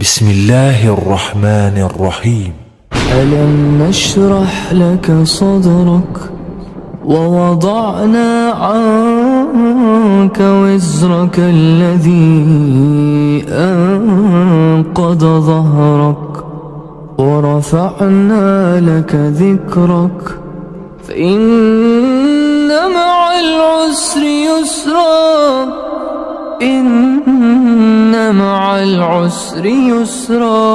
بسم الله الرحمن الرحيم ألم نشرح لك صدرك ووضعنا عنك وزرك الذي أنقض ظهرك ورفعنا لك ذكرك فإن مع العسر يسرا إن مع العسر يسرا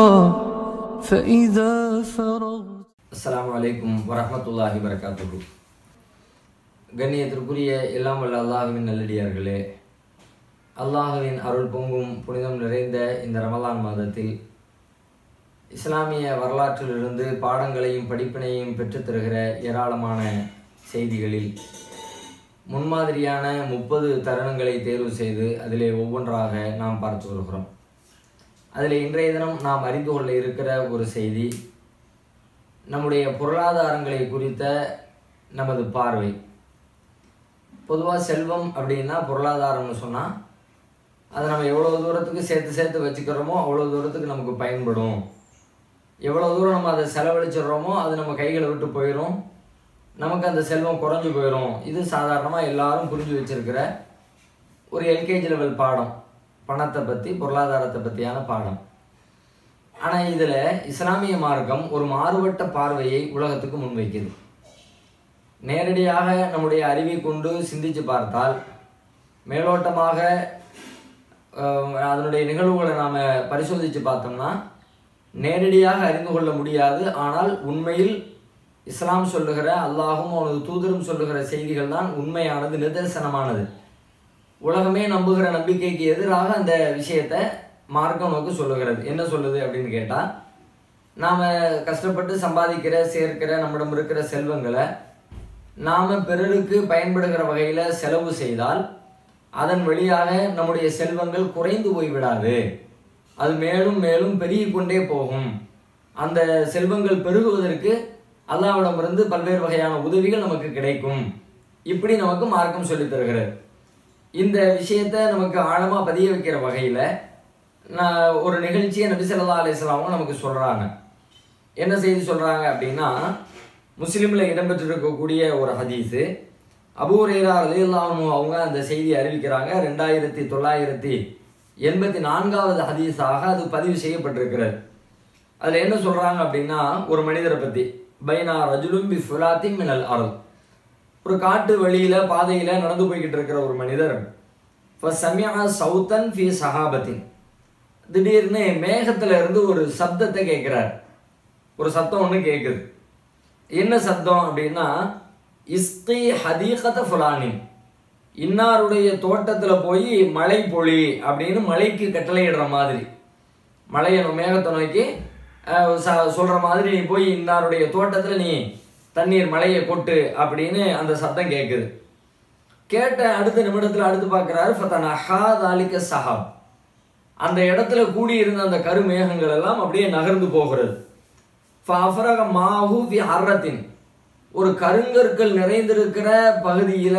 فإذا فرغت அஸ்ஸலாமு அலைக்கும் வரஹ்மத்துல்லாஹி வரகாத்துஹு கண்ணியத்திற்குரிய எல்லாம் வல்ல அல்லாஹுவின் நல்லடியார்களே அல்லாஹுவின் அருள் பொங்கும் புனிதம் நிறைந்த இந்த ரமலான் மாதத்தில் இஸ்லாமிய வரலாற்றிலிருந்து பாடங்களையும் படிப்பினையும் பெற்றுத் தருகிற ஏராளமான செய்திகளில் முன்மாதிரியான முப்பது தருணங்களை தேர்வு செய்து அதிலே ஒவ்வொன்றாக நாம் பார்த்து வருகிறோம் அதில் இன்றைய தினம் நாம் அறிந்து கொள்ள இருக்கிற ஒரு செய்தி நம்முடைய பொருளாதாரங்களை குறித்த நமது பார்வை பொதுவாக செல்வம் அப்படின்னா பொருளாதாரம்னு சொன்னால் அதை நம்ம எவ்வளோ தூரத்துக்கு சேர்த்து சேர்த்து வச்சுக்கிறோமோ அவ்வளோ தூரத்துக்கு நமக்கு பயன்படும் எவ்வளோ தூரம் நம்ம அதை செலவழிச்சிடுறோமோ அது நம்ம கைகளை விட்டு போயிடும் நமக்கு அந்த செல்வம் குறைஞ்சு போயிடும் இது சாதாரணமாக எல்லாரும் புரிஞ்சு வச்சிருக்கிற ஒரு எல்கேஜி லெவல் பாடம் பணத்தை பற்றி பொருளாதாரத்தை பற்றியான பாடம் ஆனால் இதில் இஸ்லாமிய மார்க்கம் ஒரு மாறுபட்ட பார்வையை உலகத்துக்கு முன்வைக்குது நேரடியாக நம்முடைய அறிவை கொண்டு சிந்திச்சு பார்த்தால் மேலோட்டமாக அஹ், அதனுடைய நிகழ்வுகளை நாம் பரிசோதித்து பார்த்தோம்னா நேரடியாக அறிந்து கொள்ள முடியாது ஆனால் உண்மையில் இஸ்லாம் சொல்லுகிற அல்லாஹும் அவனது தூதரும் சொல்லுகிற செய்திகள் தான் உண்மையானது நிதர்சனமானது உலகமே நம்புகிற நம்பிக்கைக்கு எதிராக அந்த விஷயத்தை மார்க்கம் நோக்கு சொல்லுகிறது என்ன சொல்லுது அப்படின்னு கேட்டால் நாம் கஷ்டப்பட்டு சம்பாதிக்கிற சேர்க்கிற நம்மிடம் இருக்கிற செல்வங்களை நாம் பிறருக்கு பயன்படுகிற வகையில் செலவு செய்தால் அதன் வழியாக நம்முடைய செல்வங்கள் குறைந்து போய்விடாது அது மேலும் மேலும் பெருகிக் கொண்டே போகும் அந்த செல்வங்கள் பெருகுவதற்கு அல்லாவிடமிருந்து பல்வேறு வகையான உதவிகள் நமக்கு கிடைக்கும் இப்படி நமக்கு மார்க்கம் சொல்லித் தருகிறது இந்த விஷயத்தை நமக்கு ஆழமாக பதிய வைக்கிற வகையில் நான் ஒரு நிகழ்ச்சியை நபி ஸல்லல்லாஹு அலைஹி வஸல்லம் அவங்க நமக்கு சொல்கிறாங்க என்ன செய்தி சொல்கிறாங்க அப்படின்னா முஸ்லீமில் இடம்பெற்றிருக்கக்கூடிய ஒரு ஹதீஸு அபூ ஹுரைரா ரலியல்லாஹு அன்ஹு அவங்க அந்த செய்தியை அறிவிக்கிறாங்க ரெண்டாயிரத்தி தொள்ளாயிரத்தி எண்பத்தி நான்காவது ஹதீஸாக அது பதிவு செய்யப்பட்டிருக்கிறது அதில் என்ன சொல்கிறாங்க அப்படின்னா ஒரு மனிதரை பற்றி பைனா ரஜுலும் பி ஃபுலாத்தி மினல் அருள் ஒரு காட்டு வழியில பாதையில நடந்து போய்கிட்டு இருக்கிற ஒரு மனிதர் சமியா சவுத்தன் ஃபி சஹாபத்தின் திடீர்னு மேகத்துல இருந்து ஒரு சப்தத்தை கேட்கிறார் ஒரு சத்தம் ஒன்று கேட்குது என்ன சத்தம் அப்படின்னா இஸ்கி ஹதீகத ஃபுலானின் இன்னாருடைய தோட்டத்துல போய் மழை பொழி அப்படின்னு மழைக்கு கட்டளையிடுற மாதிரி மழையை நம்ம மேகத்தை நோக்கி அஹ், ச- சொல்ற மாதிரி நீ போய் இன்னாருடைய தோட்டத்துல நீ தண்ணீர் மழையை கொட்டு அப்படின்னு அந்த சத்தம் கேட்குது கேட்ட அடுத்த நிமிடத்துல அடுத்து பார்க்குறாரு ஃபத்தன் அஹாதாலிக்க சஹாப் அந்த இடத்துல கூடியிருந்த அந்த கருமேகங்கள் எல்லாம் அப்படியே நகர்ந்து போகிறது ஃபஅஃபரக மாஹு ஃபி ஹர்ரத்தின் ஒரு கருங்கற்கள் நிறைந்திருக்கிற பகுதியில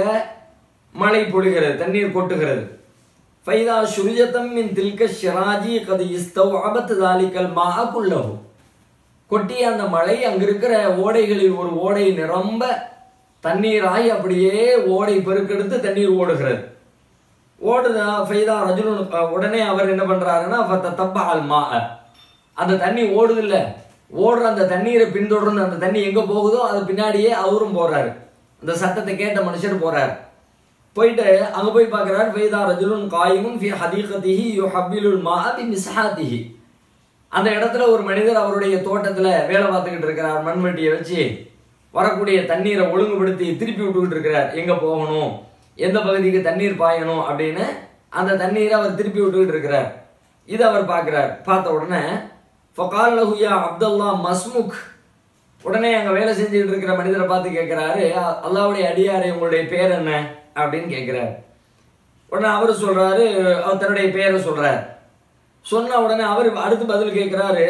மழை பொழிகிறது தண்ணீர் கொட்டுகிறது ஃபைதா சுரிஜத்தம் மின் தில்க ஷிராஜி கது இஸ்தவ் ஆபத்து தாலிக்கல் மா குல்லஹு கொட்டிய அந்த மழை அங்க இருக்கிற ஓடைகளில் ஒரு ஓடை நிரம்ப தண்ணீராய் அப்படியே ஓடை பெருக்கெடுத்து தண்ணீர் ஓடுகிறது ஓடுதா ஃபைதா ரஜுலுன் அஹ், உடனே அவர் என்ன பண்றாருன்னா ஃபத்த தப்ப அல் மா அந்த தண்ணி ஓடுது இல்ல ஓடுற அந்த தண்ணீரை பின்தொடர்ந்து அந்த தண்ணி எங்க போகுதோ அது பின்னாடியே அவரும் போறாரு அந்த சத்தத்தை கேட்ட மனுஷர் போறாரு போயிட்டு அங்க போய் பார்க்கறாரு ஃபைதா ரஜுலுன் காயிமுன் ஃபி ஹதீகதிஹி யுஹப்பிலுல் மா பி மிஸ்ஹாதிஹி அந்த இடத்துல ஒரு மனிதர் அவருடைய தோட்டத்துல வேலை பார்த்துக்கிட்டு இருக்கிறார் மண்வெட்டியை வச்சு வரக்கூடிய தண்ணீரை ஒழுங்குபடுத்தி திருப்பி விட்டுக்கிட்டு இருக்கிறார் எங்க போகணும் எந்த பகுதிக்கு தண்ணீர் பாயணும் அப்படின்னு அந்த தண்ணீரை அவர் திருப்பி விட்டுக்கிட்டு இருக்கிறார் இதை அவர் பார்க்கிறார் பார்த்த உடனே ஃபகால் லஹுயா அப்துல்லா மஸ்முக் உடனே அங்க வேலை செஞ்சுட்டு இருக்கிற மனிதரை பார்த்து கேட்கிறாரு அல்லாவுடைய அடியாரே உங்களுடைய பேர் என்ன அப்படின்னு கேட்கிறார் உடனே அவர் சொல்றாரு அவர் தன்னுடைய பேரை சொல்றார் சொன்ன உடனே அவர் அடுத்து பதில் கேட்கிறாரு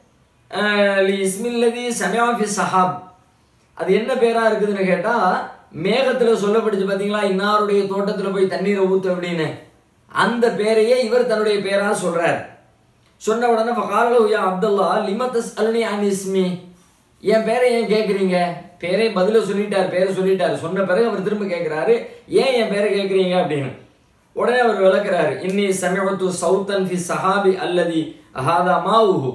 அஹ், லி இஸ்மில்லதி சமியாஃபி சஹாப் அது என்ன பேரா இருக்குதுன்னு கேட்டா மேகத்துல சொல்லப்படுச்சு பாத்தீங்களா இன்னாருடைய தோட்டத்துல போய் தண்ணீரை ஊத்து அப்படின்னு அந்த பேரையே இவர் தன்னுடைய பேரா சொல்றார் சொன்ன உடனே ஃபகாலு யா அப்துல்லா லிமத்தஸ் அல்னி அன் இஸ்மி என் பேரை ஏன் கேட்குறீங்க பேரே பதில சொல்லிட்டார் பேரை சொல்லிட்டார் சொன்ன பிறகு அவர் திரும்ப கேட்குறாரு ஏன் என் பேரை கேட்குறீங்க அப்படின்னு உடனே அவர் விளக்குறாரு இன்னி சமயத்து சவுத்தன் ஃபி சஹாபி அல்லதி அஹாதா மாவுஹு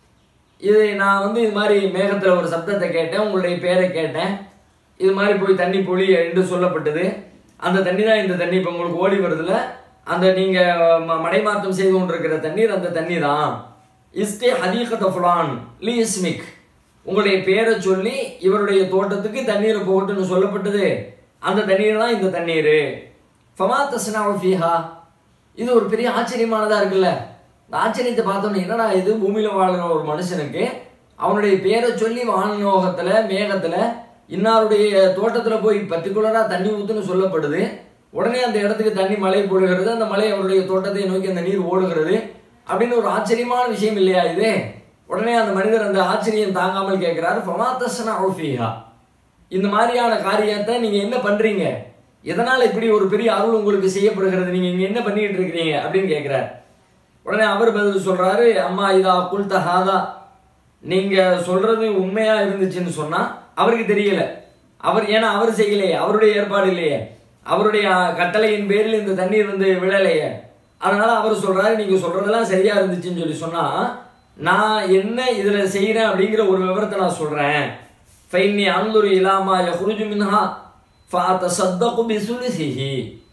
இது நான் வந்து இது மாதிரி மேகத்தில் ஒரு சப்தத்தை கேட்டேன் உங்களுடைய பேரை கேட்டேன் இது மாதிரி போய் தண்ணி பொழி என்று சொல்லப்பட்டது அந்த தண்ணி தான் இந்த தண்ணி இப்போ உங்களுக்கு ஓடி வருதுல அந்த நீங்கள் மடைமாற்றம் செய்து கொண்டிருக்கிற தண்ணீர் அந்த தண்ணி தான் இஸ்டே ஹதீகத ஃபுலான் லி இஸ்மிக் உங்களுடைய பேரை சொல்லி இவருடைய தோட்டத்துக்கு தண்ணீர் போகட்டும்னு சொல்லப்பட்டது அந்த தண்ணீர் தான் இந்த தண்ணீர் ஃபமா தஸ்னா ஃபீஹா இது ஒரு பெரிய ஆச்சரியமானதா இருக்குல்ல இந்த ஆச்சரியத்தை பார்த்தோம்னா என்னடா இது பூமியில வாழ்கிற ஒரு மனுஷனுக்கு அவனுடைய பேரை சொல்லி வானலோகத்துல மேகத்துல இன்னாருடைய தோட்டத்துல போய் பர்டிகுலரா தண்ணி ஊத்துன்னு சொல்லப்படுது உடனே அந்த இடத்துக்கு தண்ணி மழை போடுகிறது அந்த மழை அவருடைய தோட்டத்தை நோக்கி அந்த நீர் ஓடுகிறது அப்படின்னு ஒரு ஆச்சரியமான விஷயம் இல்லையா இது உடனே அந்த மனிதர் அந்த ஆச்சரியம் தாங்காமல் கேட்கிறாரு ஃபமாத்தஸ்னா ஃபீஹா இந்த மாதிரியான காரியத்தை நீங்க என்ன பண்றீங்க எதனால இப்படி ஒரு பெரிய அருள் உங்களுக்கு செய்யப்படுகிறது நீங்க இங்க என்ன பண்ணிட்டு இருக்கிறீங்க அப்படின்னு கேட்கிறார் உடனே அவர் பதில் சொல்றாரு அம்மா இதா குல் தஹாதா நீங்க சொல்றது உண்மையா இருந்துச்சுன்னு சொன்னா அவருக்கு தெரியல அவர் ஏன்னா அவர் செய்யலையே அவருடைய ஏற்பாடு இல்லையே அவருடைய கட்டளையின் பேரில் இந்த தண்ணீர் வந்து விழலையே அதனால அவர் சொல்றாரு நீங்க சொல்றதெல்லாம் சரியா இருந்துச்சுன்னு சொல்லி சொன்னா நான் என்ன இதுல செய்யறேன் அப்படிங்கிற ஒரு விவரத்தை நான் சொல்றேன் ஃபைன்னி அந்துரு இலாமா யஹ்ருஜு மின்ஹா ஃபஅத்தஸத்தகு பிசுலிஹி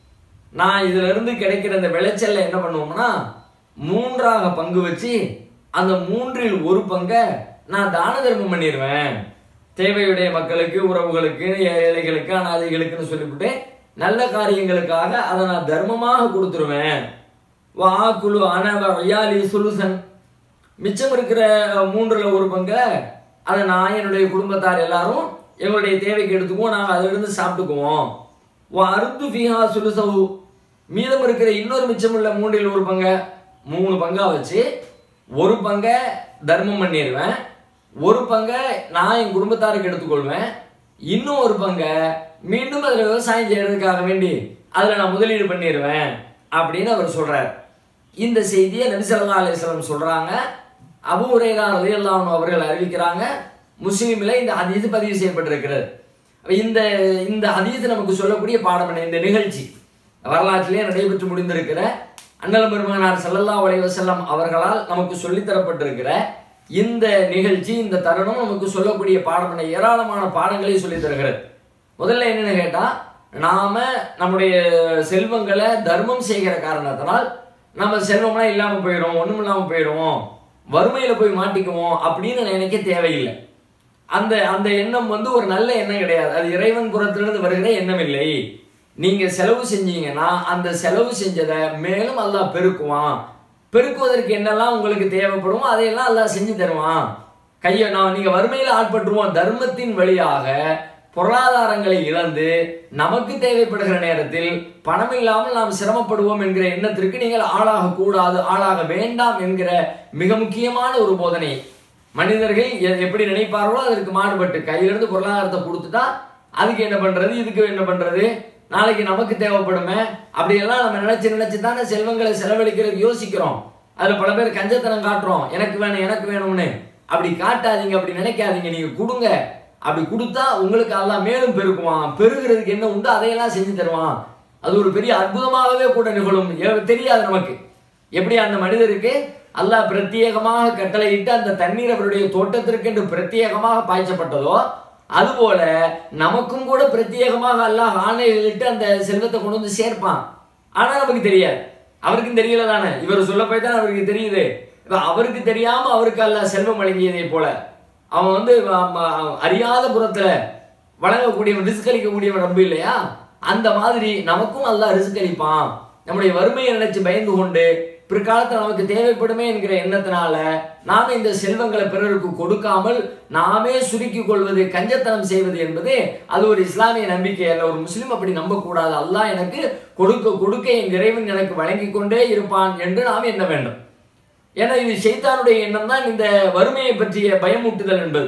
நான் இதுல இருந்து கிடைக்கிற இந்த விளைச்சல்ல என்ன பண்ணுவோம்னா மூன்றாக பங்கு வச்சு அந்த மூன்றில் ஒரு பங்கை நான் தான தர்மம் பண்ணிடுவேன் தேவையுடைய மக்களுக்கு உறவுகளுக்கு ஏழைகளுக்கு அனாதைகளுக்குன்னு சொல்லிவிட்டு நல்ல காரியங்களுக்காக அதை நான் தர்மமாக கொடுத்துருவேன் வா குழு அனவ ஐயாலி சுலுசன் மிச்சம் இருக்கிற மூன்றுல ஒரு பங்கை அதை நான் என்னுடைய குடும்பத்தார் எல்லாரும் எங்களுடைய தேவைக்கு எடுத்துக்குவோம் நாங்கள் அதிலிருந்து சாப்பிட்டுக்குவோம் வா அருத்து ஃபீஹா சுலுசவு மீதம் இருக்கிற இன்னொரு மிச்சம் உள்ள மூன்றில் ஒரு பங்கை மூணு பங்கா வச்சு ஒரு பங்கை தர்மம் பண்ணிடுவேன் ஒரு பங்கை நான் என் குடும்பத்தாருக்கு எடுத்துக்கொள்வேன் இன்னும் ஒரு பங்கை மீண்டும் அதில் விவசாயம் செய்யறதுக்காக வேண்டி அதில் நான் முதலீடு பண்ணிடுவேன் அப்படின்னு அவர் சொல்றார் இந்த செய்தியை நபிசல்லா அலிஸ்லாம் சொல்றாங்க அபு உரைரா ரலியல்லாஹு அவர்கள் அறிவிக்கிறாங்க முஸ்லீமில் இந்த ஹதீஸ் பதிவு செய்யப்பட்டிருக்கிறது இந்த இந்த ஹதீஸ் நமக்கு சொல்லக்கூடிய பாடம் என்ன இந்த நிகழ்ச்சி வரலாற்றிலே நடைபெற்று முடிந்திருக்கிற அண்ணல் பெருமகனார் ஸல்லல்லாஹு அலைஹி வஸல்லம் அவர்களால் நமக்கு சொல்லித்தரப்பட்டிருக்கிற இந்த நிகழ்ச்சி இந்த தருணம் நமக்கு சொல்லக்கூடிய பாடம் என்ன ஏராளமான பாடங்களை சொல்லித் தருகிறது முதல்ல என்னன்னு கேட்டா நாம நம்முடைய செல்வங்களை தர்மம் செய்கிற காரணத்தினால் நம்ம செல்வம்லாம் இல்லாம போயிடும் ஒண்ணும் இல்லாம போயிடும் வறுமையில போய் மாட்டிக்குவோம் அப்படின்னு நினைக்க தேவையில்லை அந்த அந்த எண்ணம் வந்து ஒரு நல்ல எண்ணம் கிடையாது அது இறைவன் புறத்திலிருந்து வருகிற எண்ணம் இல்லை நீங்க செலவு செஞ்சீங்கன்னா அந்த செலவு செஞ்சதை மேலும் அல்லாஹ் பெருக்குவான் பெருக்குவதற்கு என்னெல்லாம் உங்களுக்கு தேவைப்படுமோ அதையெல்லாம் அல்லாஹ் செஞ்சு தருவான் கையை நான் நீங்க வறுமையில ஆட்பட்டுருவோம் தர்மத்தின் வழியாக பொருளாதாரங்களை இழந்து நமக்கு தேவைப்படுகிற நேரத்தில் பணம் இல்லாமல் நாம் சிரமப்படுவோம் என்கிற எண்ணத்திற்கு நீங்கள் ஆளாக கூடாது ஆளாக வேண்டாம் என்கிற மிக முக்கியமான ஒரு போதனை மனிதர்கள் எ- எப்படி நினைப்பார்களோ அதற்கு மாறுபட்டு கையிலிருந்து பொருளாதாரத்தை கொடுத்துட்டா அதுக்கு என்ன பண்றது இதுக்கு என்ன பண்றது நாளைக்கு நமக்கு தேவைப்படுமே அப்படியெல்லாம் நம்ம நினைச்சு நினைச்சு தானே செல்வங்களை செலவழிக்கிறதுக்கு யோசிக்கிறோம் அதுல பல பேர் கஞ்சத்தனம் காட்டுறோம் எனக்கு வேணும் எனக்கு வேணும்னு அப்படி காட்டாதீங்க அப்படி நினைக்காதீங்க நீங்க கொடுங்க அப்படி கொடுத்தா உங்களுக்கு அல்லாஹ் மேலும் பெருக்குவான் பெருகிறதுக்கு என்ன உண்டோ அதையெல்லாம் செஞ்சு தருவான் அது ஒரு பெரிய அற்புதமாகவே கூட நிகழும் எ- தெரியாது நமக்கு எப்படி அந்த மனிதருக்கு அல்லாஹ் பிரத்யேகமாக கட்டளையிட்டு அந்த தண்ணீர் அவருடைய தோட்டத்திற்கு என்று பிரத்யேகமாக பாய்ச்சப்பட்டதோ அதுபோல நமக்கும் கூட பிரத்யேகமாக அல்லாஹ் ஆணையிட்டு அந்த செல்வத்தை கொண்டு வந்து சேர்ப்பான் ஆனா நமக்கு தெரியாது அவருக்கும் தெரியல தானே இவர் சொல்ல போய் தான் அவருக்கு தெரியுது இப்ப அவருக்கு தெரியாம அவருக்கு அல்லாஹ் செல்வம் வழங்கியதை போல அவன் வந்து அ- அ- அறியாத புறத்துல வழங்கக்கூடியவன் ரிஸ்க் அளிக்கக்கூடியவன் ரொம்ப இல்லையா அந்த மாதிரி நமக்கும் அல்லாஹ் ரிஸ்க் அளிப்பான் நம்முடைய வறுமையை நினைச்சு பயந்து கொண்டு பிற்காலத்தில் நமக்கு தேவைப்படுமே என்கிற எண்ணத்தினால நாம இந்த செல்வங்களை பிறருக்கு கொடுக்காமல் நாமே சுருக்கிக் கொள்வது கஞ்சத்தனம் செய்வது என்பது அது ஒரு இஸ்லாமிய நம்பிக்கை அல்ல ஒரு முஸ்லிம் அப்படி நம்பக்கூடாது அல்லாஹ் எனக்கு கொடுக்க கொடுக்க என் இறைவன் எனக்கு வழங்கி கொண்டே இருப்பான் என்று நாம் எண்ண வேண்டும் ஏன்னா இது ஷைத்தானுடைய எண்ணம் தான் இந்த வறுமையை பற்றிய பயமூட்டுதல் என்பது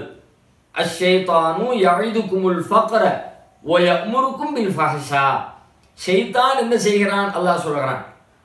அஷைத்தானு யழிதுக்குமுல் ஃபக்ர ஒ யமுருக்கும் பில் ஃபஹஷா ஷைத்தான் என்ன செய்கிறான் அல்லாஹ் சொல்கிறான்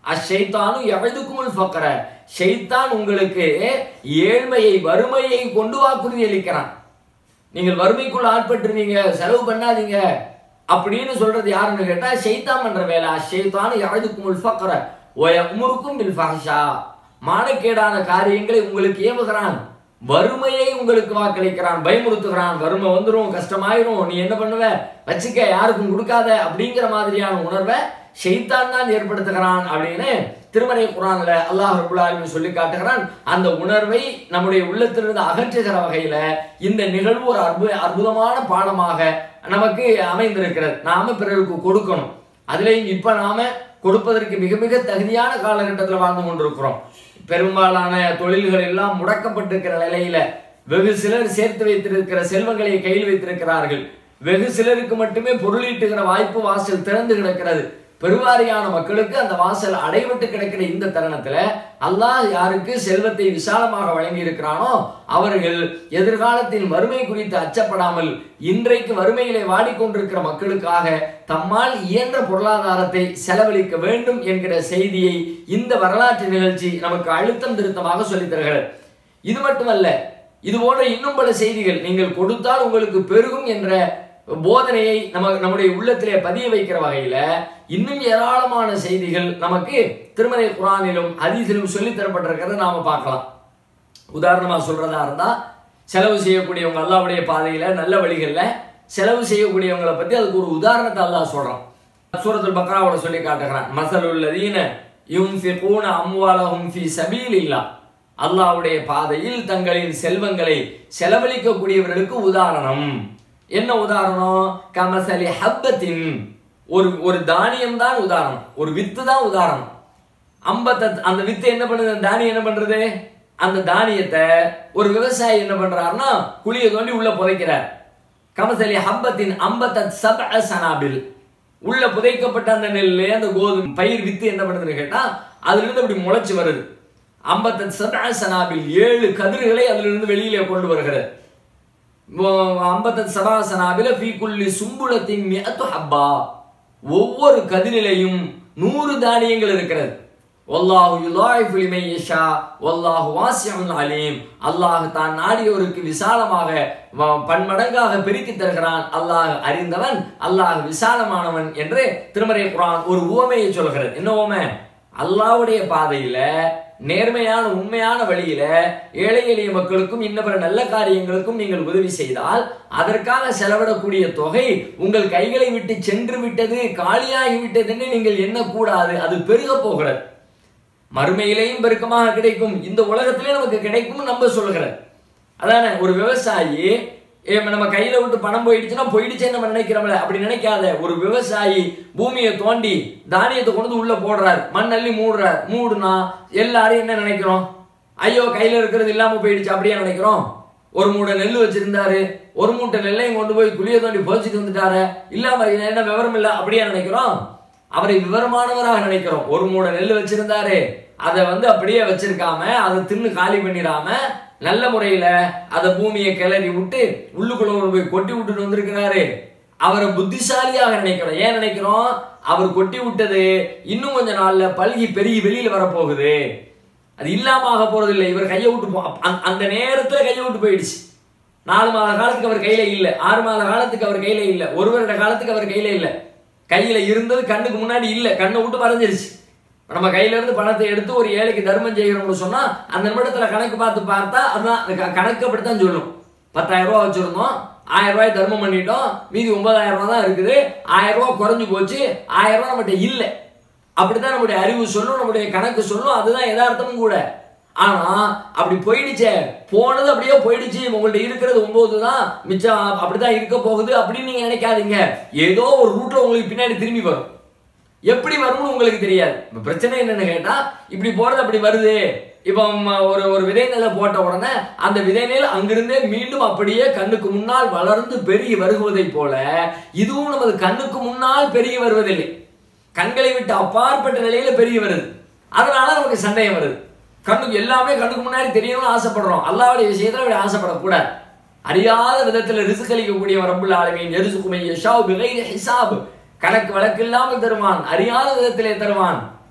அஷைத்தானு எவதுக்குமுல் ஃபக்கர ஷைத்தான் உங்களுக்கு ஏழ்மையை வறுமையை கொண்டு வாக்குறுதி அளிக்கிறான் நீங்கள் வறுமைக்குள்ள ஆட்பட்டுருவீங்க செலவு பண்ணாதீங்க அப்படின்னு சொல்றது யாருன்னு கேட்டா ஷைத்தான் பண்ற வேலை ஷைத்தானு எவதுக்குமுல் ஃபக்கர ஒயமுருக்கும் பில் ஃபஹஷா மானக்கேடான காரியங்களை உங்களுக்கு ஏவுகிறான் வறுமையை உங்களுக்கு வாக்களிக்கிறான் பயமுறுத்துகிறான் வறுமை வந்துரும் கஷ்டமாயிரும் நீ என்ன பண்ணுவ வச்சுக்க யாருக்கும் கொடுக்காத அப்படிங்கிற மாதிரியான உணர்வை ஷைத்தான் தான் ஏற்படுத்துகிறான் அப்படின்னு திருமறை குரான்ல அல்லாஹ் ரபுல் ஆலமீன் சொல்லி காட்டுகிறான் அந்த உணர்வை நம்முடைய உள்ளத்திலிருந்து அகற்றுகிற வகையில இந்த நிகழ்வு ஒரு அற்புத அற்புதமான பாடமாக நமக்கு அமைந்திருக்கிறது நாம பிறருக்கு கொடுக்கணும் அதுலயும் இப்ப நாம கொடுப்பதற்கு மிக மிக தகுதியான காலகட்டத்தில் வாழ்ந்து கொண்டிருக்கிறோம் பெரும்பாலான தொழில்கள் எல்லாம் முடக்கப்பட்டிருக்கிற நிலையில வெகு சிலர் சேர்த்து வைத்திருக்கிற செல்வங்களை கையில் வைத்திருக்கிறார்கள் வெகு சிலருக்கு மட்டுமே பொருளீட்டுகிற வாய்ப்பு வாசல் திறந்து கிடக்கிறது பெருவாரியான மக்களுக்கு அந்த வாசல் அடைபட்டு கிடக்கிற இந்த தருணத்துல அல்லாஹ் யாருக்கு செல்வத்தை விசாலமாக வழங்கி இருக்கிறானோ அவர்கள் எதிர்காலத்தின் வறுமை குறித்து அச்சப்படாமல் இன்றைக்கு வறுமையிலே வாடிக்கொண்டிருக்கிற மக்களுக்காக தம்மால் இயன்ற பொருளாதாரத்தை செலவழிக்க வேண்டும் என்கிற செய்தியை இந்த வரலாற்று நிகழ்ச்சி நமக்கு அழுத்தம் திருத்தமாக சொல்லித் தருகிறது இது மட்டுமல்ல இது போன்ற இன்னும் பல செய்திகள் நீங்கள் கொடுத்தால் உங்களுக்கு பெருகும் என்ற போதனையை நம்ம நம்முடைய உள்ளத்திலே பதிய வைக்கிற வகையில இன்னும் ஏராளமான செய்திகள் நமக்கு திருமலை குரானிலும் ஹதீஸிலும் சொல்லித் தரப்பட்டிருக்கிறத நாம பார்க்கலாம் உதாரணமா சொல்றதா இருந்தா செலவு செய்யக்கூடியவங்க அல்லாவுடைய பாதையில நல்ல வழிகள்ல செலவு செய்யக்கூடியவங்களை பத்தி அதுக்கு ஒரு உதாரணத்தை அல்லாஹ் சொல்றான் சூரத்துல் பக்ராவோட சொல்லி காட்டுகிறான் மசலுல்லதீன யுன்ஃபிகூன அம்வாலஹும் ஃபீ சபீலில்லாஹ் அல்லாஹ்வுடைய பாதையில் தங்களின் செல்வங்களை செலவழிக்கக்கூடியவர்களுக்கு உதாரணம் என்ன உதாரணம் கமசலி ஹப்பத்தின் ஒரு ஒரு தானியம் தான் உதாரணம் ஒரு வித்து தான் உதாரணம் அம்பத்த அந்த வித்து என்ன பண்ணுது அந்த தானியம் என்ன பண்றது அந்த தானியத்தை ஒரு விவசாயி என்ன பண்றாருன்னா குழியை தோண்டி உள்ள புதைக்கிறார் கமசலி ஹப்பத்தின் அம்பத்த சப சனாபில் உள்ள புதைக்கப்பட்ட அந்த நெல் அந்த கோதுமை பயிர் வித்து என்ன பண்ணுதுன்னு கேட்டா அதுல இருந்து அப்படி முளைச்சு வருது அம்பத்த சப சனாபில் ஏழு கதிர்களை அதுல இருந்து வெளியிலே கொண்டு வருகிறது ஐம்பத்தஞ்சு சபாசனாவில ஃபீ குல்லி சும்புலத்தின் மியத்து ஹப்பா ஒவ்வொரு கதிரிலையும் நூறு தானியங்கள் இருக்கிறது வல்லாஹு யுலாயிஃபு லிமன் யஷா வல்லாஹு வாசியுன் அலீம் அல்லாஹ் தான் நாடியோருக்கு விசாலமாக வ- பன்மடங்காக பிரித்து தருகிறான் அல்லாஹ் அறிந்தவன் அல்லாஹ் விசாலமானவன் என்று திருமறை குர்ஆன் ஒரு உவமையை சொல்கிறது என்ன உவமை அல்லாஹ்வுடைய பாதையில நேர்மையான உண்மையான வழியில ஏழை எளிய மக்களுக்கும் இன்ன பிற நல்ல காரியங்களுக்கும் நீங்கள் உதவி செய்தால் அதற்காக செலவிடக்கூடிய தொகை உங்கள் கைகளை விட்டு சென்று விட்டது காலியாகி விட்டதுன்னு நீங்கள் எண்ணக்கூடாது அது பெருக போகிறது மறுமையிலேயும் பெருக்கமாக கிடைக்கும் இந்த உலகத்திலே நமக்கு கிடைக்கும் நம்ப சொல்கிறது அதானே ஒரு விவசாயி ஏ, நம்ம கையில விட்டு பணம் போயிடுச்சுன்னா போயிடுச்சேன்னு நம்ம நினைக்கிறோம்ல அப்படி நினைக்காத ஒரு விவசாயி பூமியை தோண்டி தானியத்தை கொண்டு வந்து உள்ள போடுறார் மண் அள்ளி மூடுறார் மூடுனா எல்லாரும் என்ன நினைக்கிறோம் ஐயோ கையில இருக்கிறது இல்லாம போயிடுச்சு அப்படியே நினைக்கிறோம் ஒரு மூட்டை நெல் வச்சிருந்தாரு ஒரு மூட்டை நெல்லையும் கொண்டு போய் குழிய தோண்டி போச்சுட்டு வந்துட்டாரு இல்லாம இது என்ன விவரம் இல்ல அப்படியே நினைக்கிறோம் அவரை விவரமானவராக நினைக்கிறோம் ஒரு மூடை நெல் வச்சிருந்தாரு அதை வந்து அப்படியே வச்சிருக்காம அதை தின்னு காலி பண்ணிடாம நல்ல முறையில அதை பூமியை கிளறி விட்டு உள்ளுக்குள்ள கொண்டு போய் கொட்டி விட்டுட்டு வந்திருக்கிறாரு அவரை புத்திசாலியாக நினைக்கிறோம் ஏன் நினைக்கிறோம் அவர் கொட்டி விட்டது இன்னும் கொஞ்ச நாள்ல பல்கி பெருகி வெளியில வரப்போகுது அது இல்லாம ஆக போறது இல்லை இவர் கையை விட்டு போ- அந்த- அந்த நேரத்துல கையை விட்டு போயிடுச்சு நாலு மாத காலத்துக்கு அவர் கையில இல்ல ஆறு மாத காலத்துக்கு அவர் கையில இல்ல ஒரு வருட காலத்துக்கு அவர் கையில இல்ல கையில இருந்தது கண்ணுக்கு முன்னாடி இல்ல கண்ணை விட்டு மறைஞ்சிருச்சு இப்ப நம்ம கையில இருந்து பணத்தை எடுத்து ஒரு ஏழைக்கு தர்மம் செய்கிறோம்னு சொன்னா அந்த நிமிடத்துல கணக்கு பார்த்து பார்த்தா அதுதான் அந்த க- கணக்கு அப்படித்தான் சொல்லும் பத்தாயிரம் ரூபாய் வச்சிருந்தோம் ஆயிரம் ரூபாய் தர்மம் பண்ணிட்டோம் மீதி ஒன்பதாயிரம் ரூபாய் தான் இருக்குது ஆயிரம் ரூபாய் குறைஞ்சு போச்சு ஆயிரம் ரூபாய் நம்மகிட்ட இல்லை அப்படித்தான் நம்முடைய அறிவு சொல்லும் நம்முடைய கணக்கு சொல்லும் அதுதான் யதார்த்தமும் கூட ஆனா அப்படி போயிடுச்சே போனது அப்படியே போயிடுச்சு உங்கள்ட்ட இருக்கிறது ஒன்பது தான் மிச்சம் அப்படிதான் இருக்க போகுது அப்படின்னு நீங்க நினைக்காதீங்க ஏதோ ஒரு ரூட்ல உங்களுக்கு பின்னாடி திரும்பி வரும் எப்படி வரும்னு உங்களுக்கு தெரியாது இப்ப பிரச்சனை என்னன்னு கேட்டா இப்படி போறது அப்படி வருது இப்போ ம, ஒரு ஒரு விதை நெல்லை போட்ட உடனே அந்த விதை நெல் அங்கிருந்தே மீண்டும் அப்படியே கண்ணுக்கு முன்னால் வளர்ந்து பெருகி வருவதைப் போல இதுவும் நமது கண்ணுக்கு முன்னால் பெருகி வருவதில்லை கண்களை விட்டு அப்பாற்பட்ட நிலையில பெருகி வருது அதனால நமக்கு சந்தேகம் வருது கண்ணுக்கு எல்லாமே கண்ணுக்கு முன்னாடி தெரியணும்னு ஆசைப்படுறோம் அல்லாவுடைய விஷயத்துல அப்படி ஆசைப்படக்கூடாது அறியாத விதத்துல ரிசுக் அளிக்கக்கூடிய ரப்புல் ஆலமீன் எரிசுக்குமை யஷாவு பிகைரி ஹிசாப் கணக்கு வழக்கு இல்லாமல் தருவான் அறியாத விதத்திலே தருவான்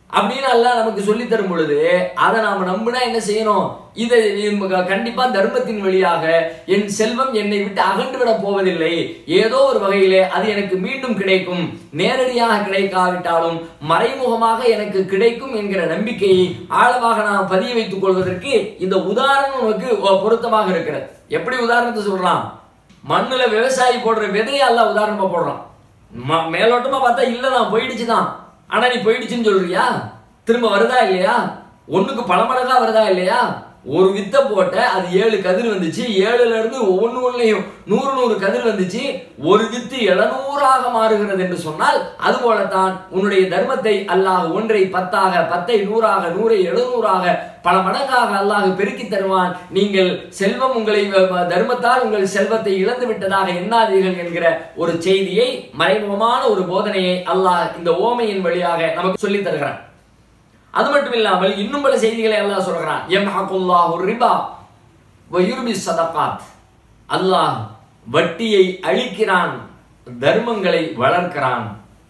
அப்படின்னு அல்லாஹ் நமக்கு சொல்லி தரும் பொழுது அதை நாம நம்பினா என்ன செய்யணும் இதை நமக்கு கண்டிப்பா தர்மத்தின் வழியாக என் செல்வம் என்னை விட்டு அகன்று விட போவதில்லை ஏதோ ஒரு வகையிலே அது எனக்கு மீண்டும் கிடைக்கும் நேரடியாக கிடைக்காவிட்டாலும் மறைமுகமாக எனக்கு கிடைக்கும் என்கிற நம்பிக்கையை ஆழமாக நாம் பதிய வைத்துக் கொள்வதற்கு இந்த உதாரணம் நமக்கு பொருத்தமாக இருக்கிறது எப்படி உதாரணத்தை சொல்றான் மண்ணுல விவசாயி போடுற விதையை அல்லாஹ் உதாரணமா போடுறான் ம- மேலோட்டமா பார்த்தா இல்லதான் போயிடுச்சுதான் ஆனா நீ போயிடுச்சுன்னு சொல்றியா திரும்ப வருதா இல்லையா ஒண்ணுக்கு பல மடங்கா வருதா இல்லையா ஒரு வித்தை போட்ட அது ஏழு கதிர் வந்துச்சு ஏழுல இருந்து ஒவ்வொன்று ஒன்றையும் நூறு நூறு கதிர் வந்துச்சு ஒரு வித்து எழுநூறாக மாறுகிறது என்று சொன்னால் அது போலத்தான் உன்னுடைய தர்மத்தை அல்லாஹ் ஒன்றை பத்தாக பத்தை நூறாக நூறை எழுநூறாக பல மடங்காக அல்லாஹ் பெருக்கி தருவான் நீங்கள் செல்வம் உங்களை அஹ், தர்மத்தால் உங்கள் செல்வத்தை இழந்து விட்டதாக எண்ணாதீர்கள் என்கிற ஒரு செய்தியை மறைமுகமான ஒரு போதனையை அல்லாஹ் இந்த ஓமையின் வழியாக நமக்கு சொல்லித் தருகிறான் அது மட்டும் இல்லாமல் இன்னும் பல செய்திகளை அல்லாஹ் சொல்கிறான் யம்ஹகுல்லாஹு ரிபா வ யுர்பி சதகாத் அல்லாஹ் வட்டியை அழிக்கிறான் தர்மங்களை வளர்க்கிறான்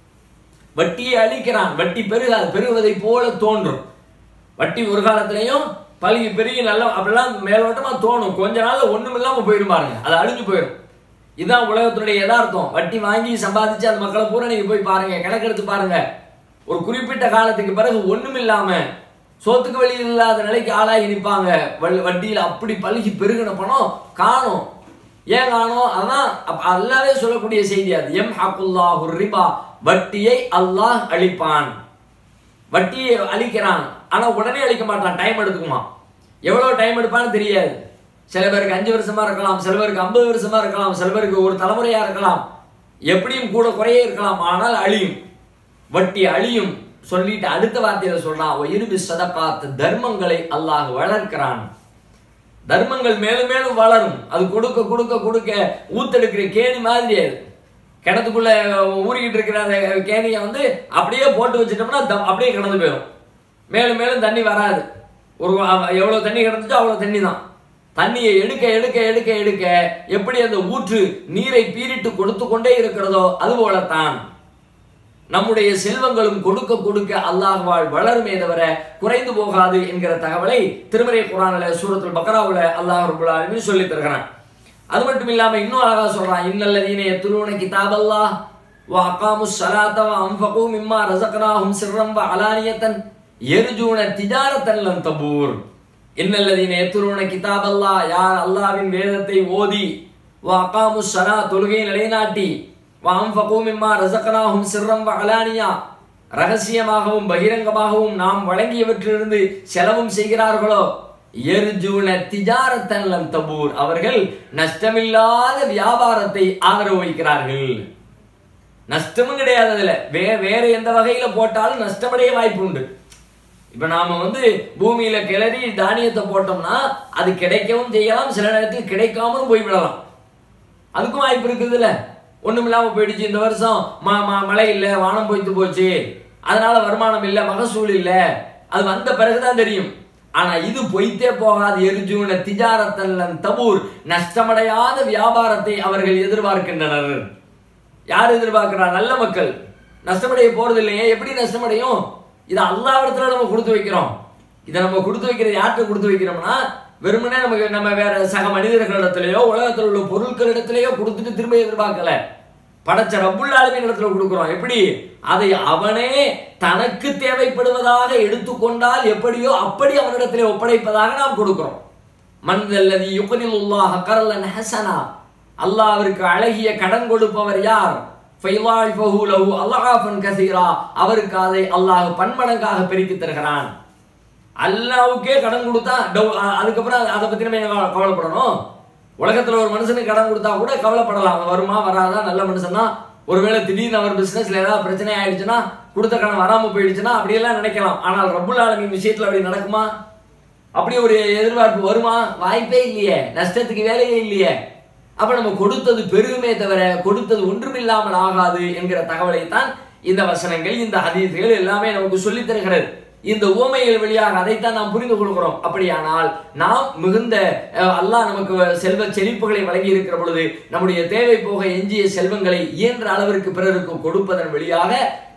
வட்டியை அழிக்கிறான் வட்டி பெருகாது பெருகுவதை போல தோன்றும் வட்டி ஒரு காலத்திலையும் பழகி பெருகி நல்ல அப்படிலாம் மேலோட்டமா தோணும் கொஞ்ச நாள்ல ஒண்ணும் இல்லாம போயிடும் பாருங்க அது அழிஞ்சு போயிடும் இதுதான் உலகத்தினுடைய யதார்த்தம் வட்டி வாங்கி சம்பாதிச்சு அந்த மக்களை பூரா நீங்க போய் பாருங்க கணக்கெடுத்து பாருங்க ஒரு குறிப்பிட்ட காலத்துக்கு பிறகு ஒண்ணும் இல்லாம சோத்துக்கு வழி இல்லாத நிலைக்கு ஆளாகி நிற்பாங்க வல்- வட்டியில அப்படி பழுகி பெருகின பணம் காணும் ஏன் காணும் அதான் அப்ப அல்லாவே சொல்லக்கூடிய செய்தி அது எம் ஹக்குல்லாஹு ரிபா வட்டியை அல்லாஹ் அழிப்பான் வட்டியை அழிக்கிறான் ஆனா உடனே அழிக்க மாட்டான் டைம் எடுத்துக்குமா எவ்வளவு டைம் எடுப்பான்னு தெரியாது சில பேருக்கு அஞ்சு வருஷமா இருக்கலாம் சில பேருக்கு ஐம்பது வருஷமா இருக்கலாம் சில பேருக்கு ஒரு தலைமுறையா இருக்கலாம் எப்படியும் கூட குறையே இருக்கலாம் ஆனால் அழியும் வட்டி அழியும் சொல்லிட்டு அடுத்த வார்த்தையில சொல்றான் இருபி சதகாத் தர்மங்களை அல்லாஹ் வளர்க்கிறான் தர்மங்கள் மேலும் மேலும் வளரும் அது கொடுக்க கொடுக்க கொடுக்க ஊத்தெடுக்கிற கேணி மாதிரி அது கிணத்துக்குள்ள ஊறிக்கிட்டு இருக்கிற அந்த கேணியை வந்து அப்படியே போட்டு வச்சிட்டோம்னா தம் அப்படியே கிடந்து போயிடும் மேலும் மேலும் தண்ணி வராது ஒரு அ- எவ்வளவு தண்ணி கிடந்துச்சோ அவ்வளவு தண்ணி தான் தண்ணியை எடுக்க எடுக்க எடுக்க எடுக்க எப்படி அந்த ஊற்று நீரை பீரிட்டு கொடுத்து கொண்டே இருக்கிறதோ அது போலத்தான் நம்முடைய செல்வங்களும் கொடுக்க கொடுக்க அல்லாஹ்வால் வளருமே தவிர குறைந்து போகாது என்கிற தகவலை திருமறை குரானில சூரத்துல் பக்ராவுல அல்லாஹ் ரபுல் ஆலமீன் சொல்லி தருகிறான் அது மட்டும் இல்லாம இன்னும் அழகா சொல்றான் இன்னல்லதீன யத்லூன கிதாபல்லாஹ் வ அகாமுஸ் ஸலாத்த வ அன்ஃபகு மிம்மா ரஸக்னாஹும் சிர்ரம் வ அலானியத்தன் யர்ஜூன திஜாரத்தன் லன் தபூர் இன்னல்லதீன யத்லூன கிதாபல்லாஹ் யார் அல்லாஹ்வின் வேதத்தை ஓதி வ அகாமுஸ் ஸலா தொழுகையை நிலைநாட்டி வாம்ஃபகு மிம்மா ரஸக்னாஹும் சிர்ரம் வ அலானியா ரகசியமாகவும் பகிரங்கமாகவும் நாம் வழங்கியவற்றிலிருந்து செலவும் செய்கிறார்களோ எர்ஜூன திஜாரத்தன் லம் தபூர் அவர்கள் நஷ்டமில்லாத வியாபாரத்தை ஆதரவு வைக்கிறார்கள் நஷ்டமும் கிடையாது அதுல வே வேற எந்த வகையில போட்டாலும் நஷ்டமடைய வாய்ப்பு உண்டு இப்ப நாம வந்து பூமியில கிளறி தானியத்தை போட்டோம்னா அது கிடைக்கவும் செய்யலாம் சில நேரத்தில் கிடைக்காமலும் போய்விடலாம் அதுக்கும் வாய்ப்பு இருக்குதுல்ல ஒண்ணும் இல்லாம போயிடுச்சு இந்த வருஷம் ம- ம- மழை இல்ல வானம் பொய்த்து போச்சு அதனால வருமானம் இல்ல மகசூல் இல்ல அது வந்த பிறகுதான் தெரியும் ஆனா இது பொய்த்தே போகாது எரிஜூன திஜாரத்தல்லன் தபூர் நஷ்டமடையாத வியாபாரத்தை அவர்கள் எதிர்பார்க்கின்றனர் யார் எதிர்பார்க்கிறா நல்ல மக்கள் நஷ்டமடைய போறது இல்லையே எப்படி நஷ்டமடையும் இதை அல்லாவிடத்துல நம்ம கொடுத்து வைக்கிறோம் இதை நம்ம கொடுத்து வைக்கிறது யார்கிட்ட கொடுத்து வைக்கிறோம்னா வெறுமனே நமக்கு நம்ம வேற சக மனிதர்களிடத்திலேயோ உலகத்தில் உள்ள பொருட்களிடத்திலேயோ கொடுத்துட்டு திரும்ப எதிர்பார்க்கல படைச்ச ரப்புல் ஆலமீன் இடத்துல கொடுக்கிறோம் எப்படி அதை அவனே தனக்கு தேவைப்படுவதாக எடுத்துக்கொண்டால் எப்படியோ அப்படி அவனிடத்திலே ஒப்படைப்பதாக நாம் கொடுக்கிறோம் மன்தல்லதி யுக்னிலுல்லாஹ கரலன் ஹசனா அல்லாஹ்விற்கு அழகிய கடன் கொடுப்பவர் யார் ஃபைலாய்ஃபஹு லஹு அல்லாஹன் கசீரா அவருக்கு அதை அல்லாஹ் பன்மடங்காக பெருக்கி தருகிறான் அல்லாவுக்கே கடன் கொடுத்தா டவு- அ- அதுக்கப்புறம் அதை பத்தி நம்ம ஏன் கவ- கவலைப்படணும் உலகத்துல ஒரு மனுஷனுக்கு கடன் கொடுத்தா கூட கவலைப்படலாம் அவன் வருமா வராதா நல்ல மனுஷன் தான் ஒருவேளை திடீர்னு அவர் பிசினஸ்ல ஏதாவது பிரச்சனை ஆயிடுச்சுன்னா கொடுத்த கடன் வராம போயிடுச்சுன்னா அப்படியெல்லாம் நினைக்கலாம் ஆனால் ரப்புல் ஆலமீன் விஷயத்துல அப்படி நடக்குமா அப்படி ஒரு எதிர்பார்ப்பு வருமா வாய்ப்பே இல்லையே நஷ்டத்துக்கு வேலையே இல்லையே அப்ப நம்ம கொடுத்தது பெருகுமே தவிர கொடுத்தது ஒன்றுமில்லாமல் ஆகாது என்கிற தகவலை தான் இந்த வசனங்கள் இந்த ஹதீஸ்கள் எல்லாமே நமக்கு சொல்லித் தருகிறது இந்த உவமைகள் வழியாக அதைத்தான் நாம் புரிந்து கொள்கிறோம் அப்படியானால் நாம் மிகுந்த அஹ், அல்லாஹ் நமக்கு செல்வ செழிப்புகளை வழங்கி இருக்கிற பொழுது நம்முடைய தேவை போக எஞ்சிய செல்வங்களை இயன்ற அளவிற்கு பிறருக்கு கொடுப்பதன் வழியாக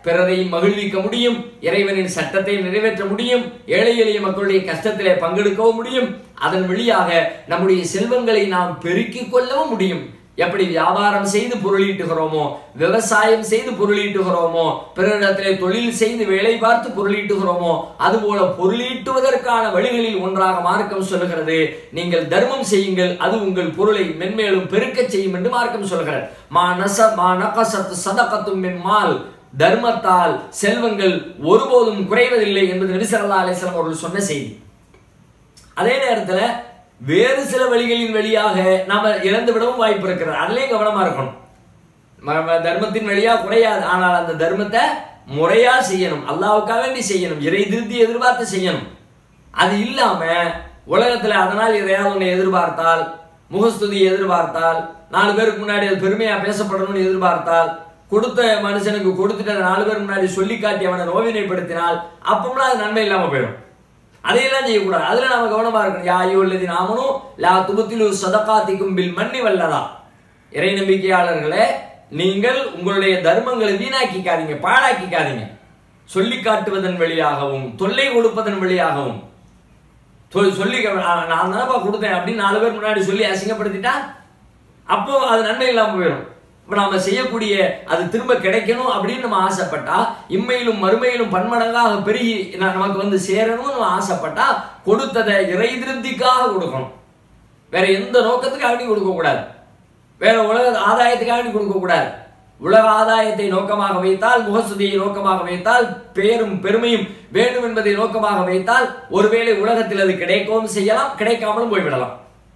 பிறரையும் மகிழ்விக்க முடியும் இறைவனின் சட்டத்தை நிறைவேற்ற முடியும் ஏழை எளிய மக்களுடைய கஷ்டத்திலே பங்கெடுக்கவும் முடியும் அதன் வழியாக நம்முடைய செல்வங்களை நாம் பெருக்கிக் கொள்ளவும் முடியும் எப்படி வியாபாரம் செய்து பொருளீட்டுகிறோமோ விவசாயம் செய்து பொருளீட்டுகிறோமோ பிறரிடத்திலே தொழில் செய்து வேலை பார்த்து பொருளீட்டுகிறோமோ அதுபோல பொருளீட்டுவதற்கான வழிகளில் ஒன்றாக மார்க்கம் சொல்லுகிறது நீங்கள் தர்மம் செய்யுங்கள் அது உங்கள் பொருளை மென்மேலும் பெருக்கச் செய்யும் என்று மார்க்கம் சொல்கிறது மா நச மா நகசத் சதகத்தும் மின் மால் தர்மத்தால் செல்வங்கள் ஒருபோதும் குறைவதில்லை என்பது நபி ஸல்லல்லாஹு அலைஹி வஸல்லம் அவர்கள் சொன்ன செய்தி அதே நேரத்துல வேறு சில வழிகளின் வழியாக நாம இழந்து விடவும் வாய்ப்பு இருக்கிறது அதுலயும் கவனமா இருக்கணும் ம- ம- தர்மத்தின் வழியா குறையாது ஆனால் அந்த தர்மத்தை முறையா செய்யணும் அல்லாவுக்காக வேண்டி செய்யணும் இறை திருப்தி எதிர்பார்த்து செய்யணும் அது இல்லாம உலகத்துல அதனால் எதையாவது ஒண்ணு எதிர்பார்த்தால் முகஸ்துதி எதிர்பார்த்தால் நாலு பேருக்கு முன்னாடி அது பெருமையா பேசப்படணும்னு எதிர்பார்த்தால் கொடுத்த மனுஷனுக்கு கொடுத்துட்டு அதை நாலு பேருக்கு முன்னாடி சொல்லி காட்டி அவனை நோவினைப்படுத்தினால் அப்பம்லாம் அது நன்மை இல்லாம போயிடும் அதையெல்லாம் செய்யக்கூடாது அதுல நாம கவனமா இருக்கணும் யா ஐயோல்லதி நாமனும் லா துபத்திலு சதகாத்திக்கும் பில் மன்னி வல்லதா இறை நம்பிக்கையாளர்களே நீங்கள் உங்களுடைய தர்மங்களை வீணாக்கிக்காதீங்க பாழாக்கிக்காதீங்க சொல்லி காட்டுவதன் வழியாகவும் தொல்லை கொடுப்பதன் வழியாகவும் தொ- சொல்லி நான் தானப்பா கொடுத்தேன் அப்படின்னு நாலு பேர் முன்னாடி சொல்லி அசிங்கப்படுத்திட்டா அப்போ அது நன்மை இல்லாம போயிடும் இப்ப நாம செய்யக்கூடிய அது திரும்ப கிடைக்கணும் அப்படின்னு நம்ம ஆசைப்பட்டா இம்மையிலும் மறுமையிலும் பன்மடங்காக பெருகி ந- நமக்கு வந்து சேரணும்னு நம்ம ஆசைப்பட்டா கொடுத்ததை இறை திருப்திக்காக கொடுக்கணும் வேற எந்த நோக்கத்துக்காக வேண்டி கொடுக்க கூடாது வேற உலக ஆதாயத்துக்காக வேண்டி கொடுக்க கூடாது உலக ஆதாயத்தை நோக்கமாக வைத்தால் முகசுதியை நோக்கமாக வைத்தால் பேரும் பெருமையும் வேண்டும் என்பதை நோக்கமாக வைத்தால் ஒருவேளை உலகத்தில் அது கிடைக்கவும் செய்யலாம் கிடைக்காமலும் போய்விடலாம்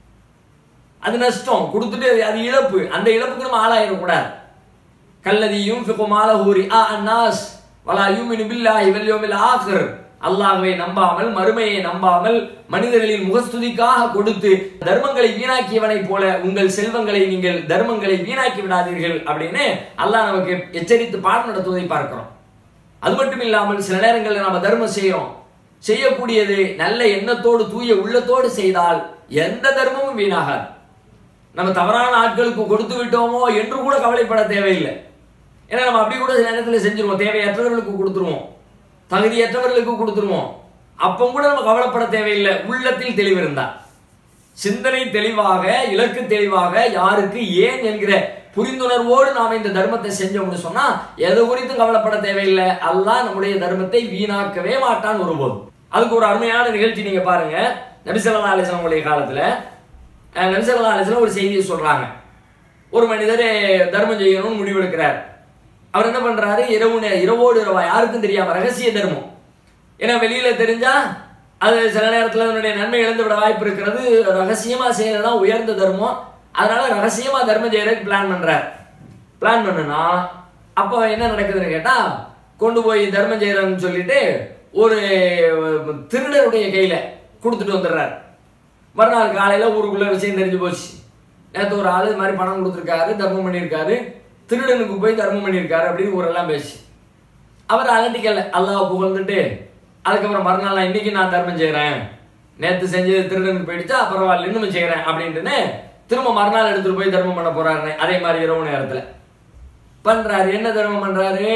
அது நஷ்டம் கொடுத்துட்டு அது இழப்பு அந்த இழப்புக்கு நம்ம ஆளாயிடக்கூடாது கல்லதியும் ஃபிகுமால ஹூரி ஆ அன்னாஸ் வலா யூமினு பில்லாஹி வல் யௌமில் ஆகிர் அல்லாஹ்வை நம்பாமல் மறுமையை நம்பாமல் மனிதர்களின் முகஸ்துதிக்காக கொடுத்து தர்மங்களை வீணாக்கியவனைப் போல உங்கள் செல்வங்களை நீங்கள் தர்மங்களை வீணாக்கி விடாதீர்கள் அப்படின்னு அல்லாஹ் நமக்கு எச்சரித்து பாடம் நடத்துவதை பார்க்கிறோம் அது மட்டும் இல்லாமல் சில நேரங்களில் நம்ம தர்மம் செய்யறோம் செய்யக்கூடியது நல்ல எண்ணத்தோடு தூய உள்ளத்தோடு செய்தால் எந்த தர்மமும் வீணாகாது நம்ம தவறான ஆட்களுக்கு கொடுத்து விட்டோமோ என்று கூட கவலைப்பட தேவையில்லை ஏன்னா நம்ம அப்படி கூட சில நேரத்தில் செஞ்சிருவோம் தேவையற்றவர்களுக்கு கொடுத்துருவோம் தகுதியற்றவர்களுக்கு கொடுத்துருவோம் அப்போ கூட நம்ம கவலைப்பட தேவையில்லை உள்ளத்தில் தெளிவு இருந்தா சிந்தனை தெளிவாக இலக்கு தெளிவாக யாருக்கு ஏன் என்கிற புரிந்துணர்வோடு நாம இந்த தர்மத்தை செஞ்சோம்னு சொன்னா எது குறித்தும் கவலைப்பட தேவையில்லை அல்லாஹ் நம்முடைய தர்மத்தை வீணாக்கவே மாட்டான் ஒருபோதும் அதுக்கு ஒரு அருமையான நிகழ்ச்சி நீங்க பாருங்க நபிசல்லா அலிஸ்லாம் உடைய காலத்துல அஹ், நபிசல்லா அலிஸ்லாம் ஒரு செய்தியை சொல்றாங்க ஒரு மனிதர் தர்மம் செய்யணும்னு முடிவெடுக்கிறார் அவர் என்ன பண்றாரு இரவு நே- இரவோடு இரவா யாருக்கும் தெரியாம ரகசிய தர்மம் ஏன்னா வெளியில தெரிஞ்சா அது சில நேரத்துல அதனுடைய நன்மை இழந்து விட வாய்ப்பு இருக்கிறது ரகசியமா செய்யறதுதான் உயர்ந்த தர்மம் அதனால ரகசியமா தர்மம் செய்யறதுக்கு பிளான் பண்றார் பிளான் பண்ணுனா அப்போ என்ன நடக்குதுன்னு கேட்டா கொண்டு போய் தர்மம் செய்யறன்னு சொல்லிட்டு ஒரு திருடருடைய கையில கொடுத்துட்டு வந்துடுறார் மறுநாள் காலையில ஊருக்குள்ள விஷயம் தெரிஞ்சு போச்சு நேற்று ஒரு ஆளு இது மாதிரி பணம் கொடுத்துருக்காரு தர்மம் பண்ணியிருக்காரு திருடனுக்கு போய் தர்மம் பண்ணியிருக்காரு அப்படின்னு ஊரெல்லாம் பேசி அவர் அலட்டிக்கல அல்லாஹ் புகழ்ந்துட்டு அதுக்கப்புறம் மறுநாள் நான் இன்னைக்கு நான் தர்மம் செய்கிறேன் நேற்று செஞ்சது திருடனுக்கு போயிடுச்சா பரவாயில்ல இன்னும் செய்கிறேன் அப்படின்ட்டுன்னு திரும்ப மறுநாள் எடுத்துட்டு போய் தர்மம் பண்ண போறாருன்னு அதே மாதிரி இரவு நேரத்துல பண்றாரு என்ன தர்மம் பண்றாரு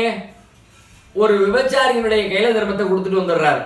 ஒரு விபச்சாரியினுடைய கையில தர்மத்தை கொடுத்துட்டு வந்துடுறாரு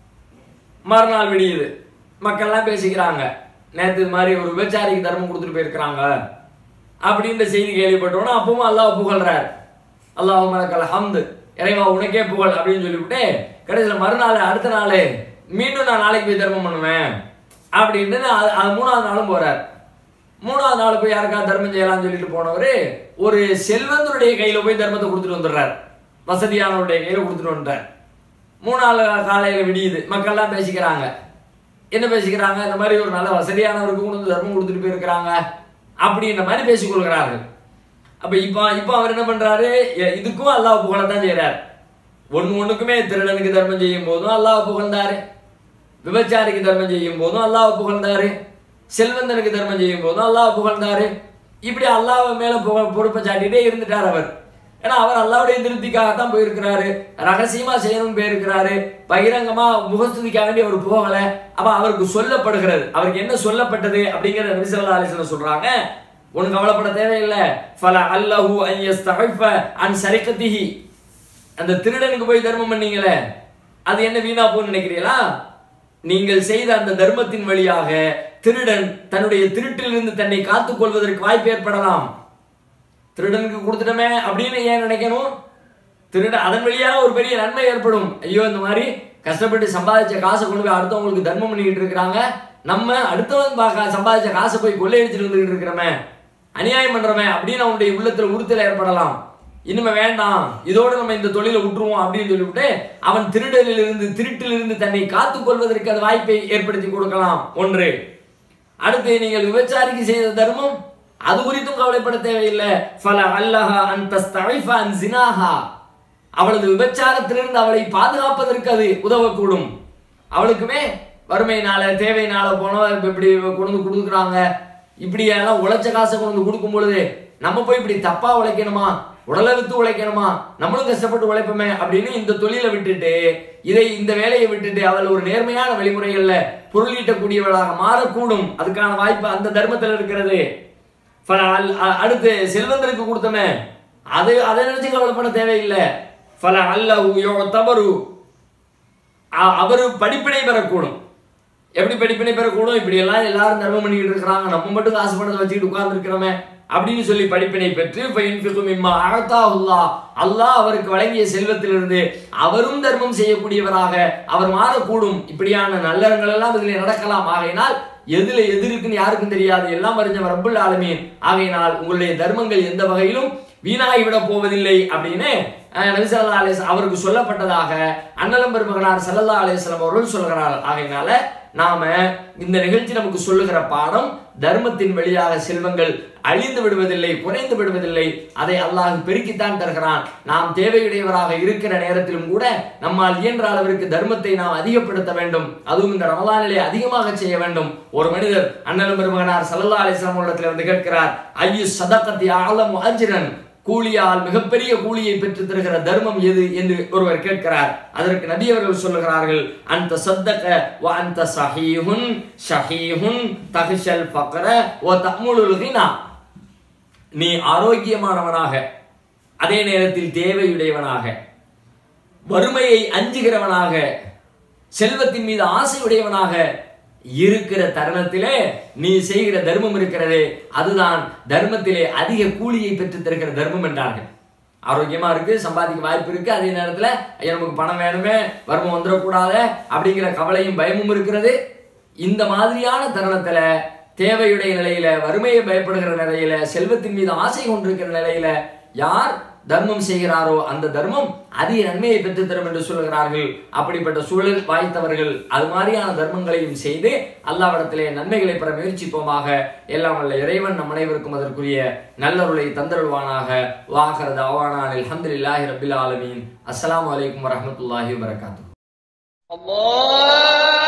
மறுநாள் விடியுது மக்கள்லாம் பேசிக்கிறாங்க நேத்து இது மாதிரி ஒரு விபச்சாரிக்கு தர்மம் கொடுத்துட்டு போயிருக்கிறாங்க அப்படின்ற செய்தி கேள்விப்பட்டோன்னா அப்பவும் அல்லாஹ் புகழ்றார் அல்லாஹ் மலக்கல் ஹம்து இறைவா உனக்கே புகழ் அப்படின்னு சொல்லிவிட்டு கடைசியில் மறுநாள் அடுத்த நாள் மீண்டும் நான் நாளைக்கு போய் தர்மம் பண்ணுவேன் அப்படின்ட்டு அது அது மூணாவது நாளும் போறார் மூணாவது நாள் போய் யாருக்கா தர்மம் செய்யலாம்னு சொல்லிட்டு போனவர் ஒரு செல்வந்தருடைய கையில போய் தர்மத்தை கொடுத்துட்டு வந்துடுறார் வசதியானவருடைய கையில கொடுத்துட்டு வந்துட்டார் மூணாவது காலையில விடியுது மக்கள்லாம் பேசிக்கிறாங்க என்ன பேசிக்கிறாங்க இந்த மாதிரி ஒரு நல்ல வசதியானவருக்கு கொண்டு வந்து தர்மம் கொடுத்துட்டு போயிருக்கிறாங்க அப்படின்ற மாதிரி பேசிக்கொள்கிறார்கள் அப்ப இப்போ இப்போ அவர் என்ன பண்றாரு எ- இதுக்கும் அல்லாஹ் புகழத்தான் செய்யறாரு ஒண்ணு ஒண்ணுக்குமே திருடனுக்கு தர்மம் செய்யும் போதும் அல்லாஹ் புகழ்ந்தாரு விபச்சாரிக்கு தர்மம் செய்யும் போதும் அல்லாஹ் புகழ்ந்தாரு செல்வந்தனுக்கு தர்மம் செய்யும் போதும் அல்லாஹ் புகழ்ந்தாரு இப்படி அல்லாஹ் மேல புகழ் பொறுப்பை சாட்டிட்டே இருந்துட்டார் அவர் ஏன்னா அவர் அல்லாவுடைய திருப்திக்காகத்தான் போயிருக்கிறாரு ரகசியமா செய்யணும் போயிருக்கிறாரு பகிரங்கமா முகஸ்துதிக்காக வேண்டி அவர் போகல அப்ப அவருக்கு சொல்லப்படுகிறது அவருக்கு என்ன சொல்லப்பட்டது அப்படிங்கறத நபிசல்லா அலிஸ்லாம் சொல்றாங்க ஒண்ணு கவலைப்பட தேவையில்லை ஃபல அல்லஹு அன் யஸ்தஹிஃப அன் சரிகத்திஹி அந்த திருடனுக்கு போய் தர்மம் பண்ணீங்களே அது என்ன வீணா போன்னு நினைக்கிறீங்களா நீங்கள் செய்த அந்த தர்மத்தின் வழியாக திருடன் தன்னுடைய திருட்டிலிருந்து தன்னை காத்துக் கொள்வதற்கு வாய்ப்பு ஏற்படலாம் திருடனுக்கு கொடுத்துட்டோமே அப்படின்னு ஏன் நினைக்கணும் திருட அதன் வழியாக ஒரு பெரிய நன்மை ஏற்படும் ஐயோ இந்த மாதிரி கஷ்டப்பட்டு சம்பாதிச்ச காசை கொண்டு போய் அடுத்தவங்களுக்கு தர்மம் பண்ணிக்கிட்டு இருக்கிறாங்க நம்ம அடுத்தவன் பா- சம்பாதிச்ச காசை போய் கொள்ளையடிச்சிட்டு வந்துகிட்டு இருக்கிறோமே அநியாயம் பண்றோமே அப்படின்னு அவனுடைய உள்ளத்துல உறுத்தல் ஏற்படலாம் இனிமே வேண்டாம் இதோட நம்ம இந்த தொழிலை விட்டுருவோம் அப்படின்னு சொல்லிவிட்டு அவன் திருடலிலிருந்து திருட்டிலிருந்து தன்னை காத்துக் கொள்வதற்கு அது வாய்ப்பை ஏற்படுத்தி கொடுக்கலாம் ஒன்று அடுத்து நீங்கள் விபச்சாரிக்கு செய்த தர்மம் அது குறித்தும் கவலைப்பட தேவையில்லை ஃபல அல்லஹா அன் தஸ்தஇஃப அன் ஜினாஹா அவளது விபச்சாரத்திலிருந்து அவளை பாதுகாப்பதற்கு அது உதவக்கூடும் அவளுக்குமே வறுமையினால தேவையினால போனோம் இப்ப இப்படி கொண்டு வந்து கொடுக்குறாங்க இப்படி எல்லாம் உழைச்ச காசை கொண்டு வந்து கொடுக்கும் பொழுது நம்ம போய் இப்படி தப்பா உழைக்கணுமா உடலை வித்து உழைக்கணுமா நம்மளும் கஷ்டப்பட்டு உழைப்போமே அப்படின்னு இந்த தொழிலை விட்டுட்டு இதை இந்த வேலையை விட்டுட்டு அவள் ஒரு நேர்மையான வழிமுறைகள்ல பொருளீட்டக்கூடியவளாக மாறக்கூடும் அதுக்கான வாய்ப்பு அந்த தர்மத்தில் இருக்கிறது ஃபல அல்- அ- அடுத்து செல்வந்தருக்கு கொடுத்தோமே அது அதை நினைச்சு கவலைப்பட தேவையில்லை ஃபல அல்ல தவறு அவர் படிப்பினை பெறக்கூடும் எப்படி படிப்பினை பெறக்கூடும் இப்படி எல்லாம் எல்லாரும் தர்மம் பண்ணிக்கிட்டு இருக்கிறாங்க நம்ம மட்டும் காசு பணத்தை வச்சுக்கிட்டு உட்கார்ந்து இருக்கிறோமே அப்படின்னு சொல்லி படிப்பினை பெற்று ஃபைன்ஃபிகும் இம்மா அழத்தாஹுல்லா அல்லாஹ் அவருக்கு வழங்கிய செல்வத்திலிருந்து அவரும் தர்மம் செய்யக்கூடியவராக அவர் மாறக்கூடும் இப்படியான நல்லறங்கள் எல்லாம் இதில் நடக்கலாம் ஆகையினால் எதுல எது இருக்குன்னு யாருக்கும் தெரியாது எல்லாம் அறிஞ்சவர் ரப்புல் ஆலமீன் ஆகையினால் உங்களுடைய தர்மங்கள் எந்த வகையிலும் வீணாகி விட போவதில்லை அப்படின்னு அஹ், நபி ஸல்லல்லாஹு அலைஹி வஸல்லம் அவருக்கு சொல்லப்பட்டதாக அண்ணலம் பெருமகனார் ஸல்லல்லாஹு அலைஹி வஸல்லம் அவர்கள் சொல்கிறார் ஆகையினால நாம இந்த நிகழ்ச்சி நமக்கு சொல்லுகிற பாடம் தர்மத்தின் வழியாக செல்வங்கள் அழிந்து விடுவதில்லை குறைந்து விடுவதில்லை அதை அல்லாஹ் பெருக்கித்தான் தருகிறான் நாம் தேவையுடையவராக இருக்கிற நேரத்திலும் கூட நம்மால் இயன்ற அளவிற்கு தர்மத்தை நாம் அதிகப்படுத்த வேண்டும் அதுவும் இந்த ரமலானிலே அதிகமாக செய்ய வேண்டும் ஒரு மனிதர் அண்ணலும் பெருமகனார் சல்லல்லா அலிஸ்லாம் இடத்துல வந்து கேட்கிறார் ஐயு சதக்கத்தி ஆலம் அஜிரன் கூலியால் மிகப்பெரிய கூலியை பெற்று தருகிற தர்மம் எது என்று ஒருவர் கேட்கிறார் அதற்கு நபி அவர்கள் சொல்லுகிறார்கள் அந்த சத்தக வ அந்த சஹீஹுன் ஷஹீஹுன் தஹ்ஷல் ஃபக்ர வ தமுலுல் கினா நீ ஆரோக்கியமானவனாக அதே நேரத்தில் தேவையுடையவனாக வறுமையை அஞ்சுகிறவனாக செல்வத்தின் மீது ஆசையுடையவனாக இருக்கிற தருணத்திலே நீ செய்கிற தர்மம் இருக்கிறதே அதுதான் தர்மத்திலே அதிக கூலியை பெற்று தருகிற தர்மம் என்றார்கள் ஆரோக்கியமா இருக்கு சம்பாதிக்க வாய்ப்பு இருக்கு அதே நேரத்துல ஐயா நமக்கு பணம் வேணுமே வறுமை வந்துடக்கூடாது அப்படிங்கிற கவலையும் பயமும் இருக்கிறது இந்த மாதிரியான தருணத்துல தேவையுடைய நிலையில வறுமையை பயப்படுகிற நிலையில செல்வத்தின் மீது ஆசை கொண்டிருக்கிற நிலையில யார் தர்மம் செய்கிறாரோ அந்த தர்மம் அதிக நன்மையை பெற்றுத் தரும் என்று சொல்கிறார்கள் அப்படிப்பட்ட சூழல் வாய்த்தவர்கள் அது மாதிரியான தர்மங்களையும் செய்து அல்லாவிடத்திலே நன்மைகளை பெற முயற்சிப்போமாக எல்லாம் வல்ல இறைவன் நம் அனைவருக்கும் அதற்குரிய நல்லருளை தந்தருள்வானாக வாகரது அவானான் அல்ஹம்துலில்லாஹி ரபில் ஆலமீன் அஸ்ஸலாமு அலைக்கும் வரஹ்மத்துல்லாஹி வபரகாத்துஹு الله